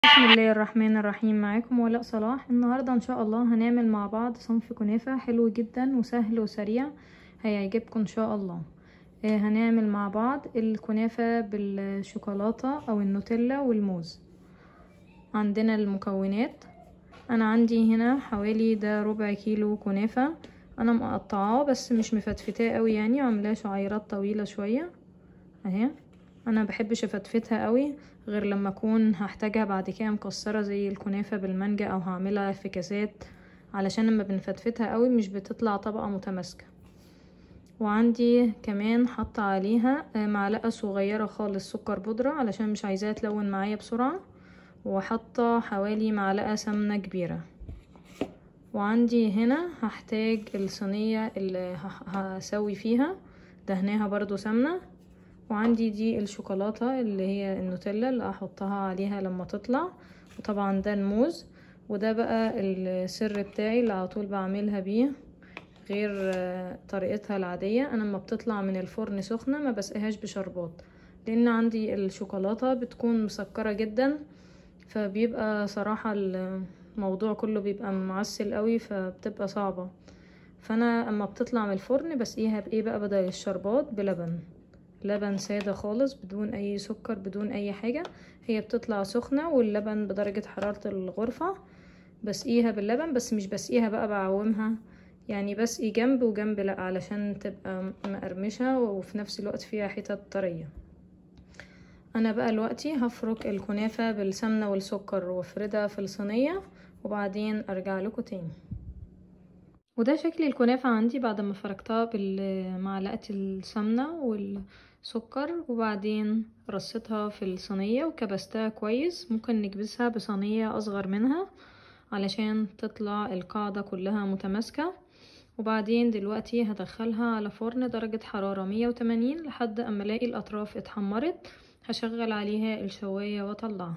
بسم الله الرحمن الرحيم معاكم ولاء صلاح النهاردة ان شاء الله هنعمل مع بعض صنف كنافة حلو جدا وسهل وسريع هيعجبكم ان شاء الله آه، هنعمل مع بعض الكنافة بالشوكولاتة او النوتيلا والموز عندنا المكونات انا عندي هنا حوالي ده ربع كيلو كنافة انا مقطعاه بس مش مفتفتاه قوي يعني عاملاه شعيرات طويلة شوية اهي انا بحبش افتفتها قوي غير لما اكون هحتاجها بعد كده مكسره زي الكنافه بالمانجا او هعملها في كاسات علشان لما بنفتفتها قوي مش بتطلع طبقه متماسكه وعندي كمان حاطه عليها معلقه صغيره خالص سكر بودره علشان مش عايزاها تلون معايا بسرعه وحاطه حوالي معلقه سمنه كبيره وعندي هنا هحتاج الصينيه اللي هسوي فيها دهناها برضو سمنه وعندي دي الشوكولاتة اللي هي النوتيلا اللي هحطها عليها لما تطلع وطبعا ده الموز وده بقى السر بتاعي اللي على طول بعملها بيه غير طريقتها العادية انا لما بتطلع من الفرن سخنة ما بسقيهاش بشربات لان عندي الشوكولاتة بتكون مسكرة جدا فبيبقى صراحة الموضوع كله بيبقى معسل قوي فبتبقى صعبة فانا اما بتطلع من الفرن بسقيها بايه بقى بدل الشربات بلبن لبن سادة خالص بدون اي سكر بدون اي حاجة هي بتطلع سخنة واللبن بدرجة حرارة الغرفة بسقيها باللبن بس مش بسقيها بقى بعومها يعني بسقي جنب وجنب لا علشان تبقى مقرمشة وفي نفس الوقت فيها حتت طرية انا بقى دلوقتي هفرك الكنافة بالسمنة والسكر وافردها في الصينية وبعدين ارجع لكم تاني وده شكل الكنافة عندي بعد ما فركتها بمعلقة السمنة والسكر وبعدين رصيتها في الصينية وكبستها كويس ممكن نكبسها بصينية اصغر منها علشان تطلع القاعدة كلها متماسكة وبعدين دلوقتي هدخلها على فرن درجة حرارة مية وتمانين لحد اما الاقي الاطراف اتحمرت هشغل عليها الشواية واطلعها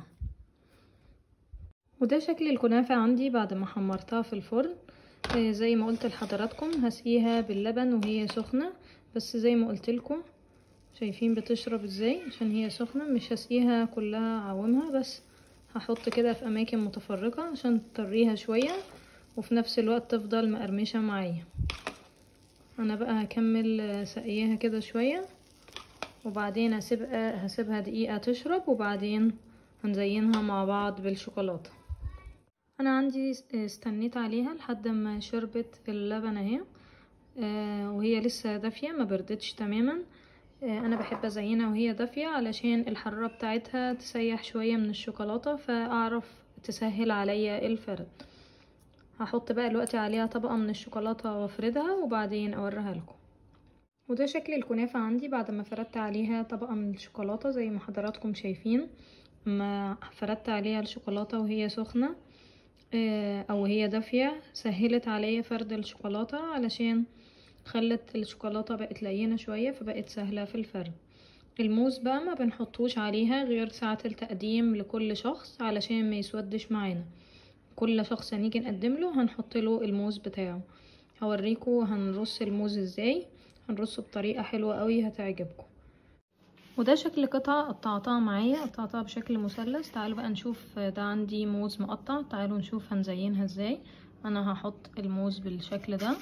وده شكل الكنافة عندي بعد ما حمرتها في الفرن زي ما قلت لحضراتكم هسقيها باللبن وهي سخنة بس زي ما قلت لكم شايفين بتشرب ازاي عشان هي سخنة مش هسقيها كلها عوامها بس هحط كده في اماكن متفرقة عشان تطريها شوية وفي نفس الوقت تفضل مقرمشة معايا انا بقى هكمل سقيها كده شوية وبعدين هسيبها هسيبها دقيقة تشرب وبعدين هنزينها مع بعض بالشوكولاتة انا عندي استنيت عليها لحد ما شربت اللبن اهي آه وهي لسه دافيه ما بردتش تماما آه انا بحب ازينها وهي دافيه علشان الحراره بتاعتها تسيح شويه من الشوكولاته فاعرف تسهل عليا الفرد هحط بقى دلوقتي عليها طبقه من الشوكولاته وافردها وبعدين اوريها لكم وده شكل الكنافه عندي بعد ما فردت عليها طبقه من الشوكولاته زي ما حضراتكم شايفين ما فردت عليها الشوكولاته وهي سخنه او هي دافية سهلت عليا فرد الشوكولاتة علشان خلت الشوكولاتة بقت لينة شوية فبقت سهلة في الفرد الموز بقى ما بنحطوش عليها غير ساعة التقديم لكل شخص علشان ما يسودش معانا كل شخص هنيجي نقدم له هنحط له الموز بتاعه هوريكم هنرص الموز ازاي هنرصه بطريقة حلوة قوي هتعجبكم وده شكل قطعة قطعتها معايا قطعتها بشكل مثلث تعالوا بقى نشوف ده عندي موز مقطع تعالوا نشوف هنزينها ازاي انا هحط الموز بالشكل ده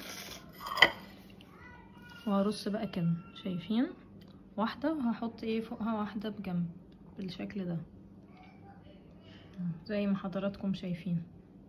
وهرص بقى كده شايفين واحدة وهحط ايه فوقها واحدة بجنب بالشكل ده زي ما حضراتكم شايفين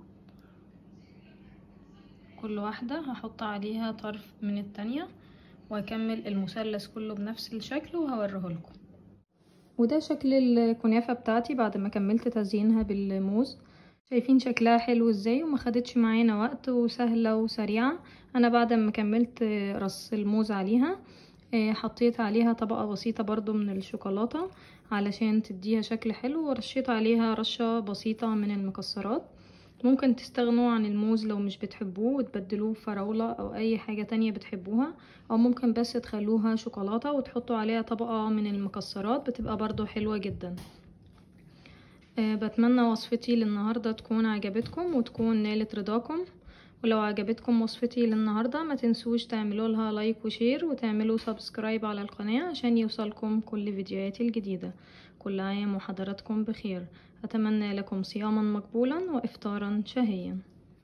كل واحدة هحط عليها طرف من التانية وهكمل المثلث كله بنفس الشكل وهوريه لكم وده شكل الكنافة بتاعتي بعد ما كملت تزيينها بالموز شايفين شكلها حلو ازاي وما خدتش معانا وقت وسهلة وسريعة انا بعد ما كملت رص الموز عليها حطيت عليها طبقة بسيطة برضو من الشوكولاتة علشان تديها شكل حلو ورشيت عليها رشة بسيطة من المكسرات ممكن تستغنوا عن الموز لو مش بتحبوه وتبدلوه فراولة او اي حاجة تانية بتحبوها او ممكن بس تخلوها شوكولاتة وتحطوا عليها طبقة من المكسرات بتبقى برضو حلوة جدا أه بتمنى وصفتي للنهاردة تكون عجبتكم وتكون نالت رضاكم ولو عجبتكم وصفتي للنهاردة ما تنسوش تعملوا لها لايك وشير وتعملوا سبسكرايب على القناة عشان يوصلكم كل فيديوهاتي الجديدة كل عام وحضراتكم بخير أتمنى لكم صياما مقبولا وإفطارا شهيا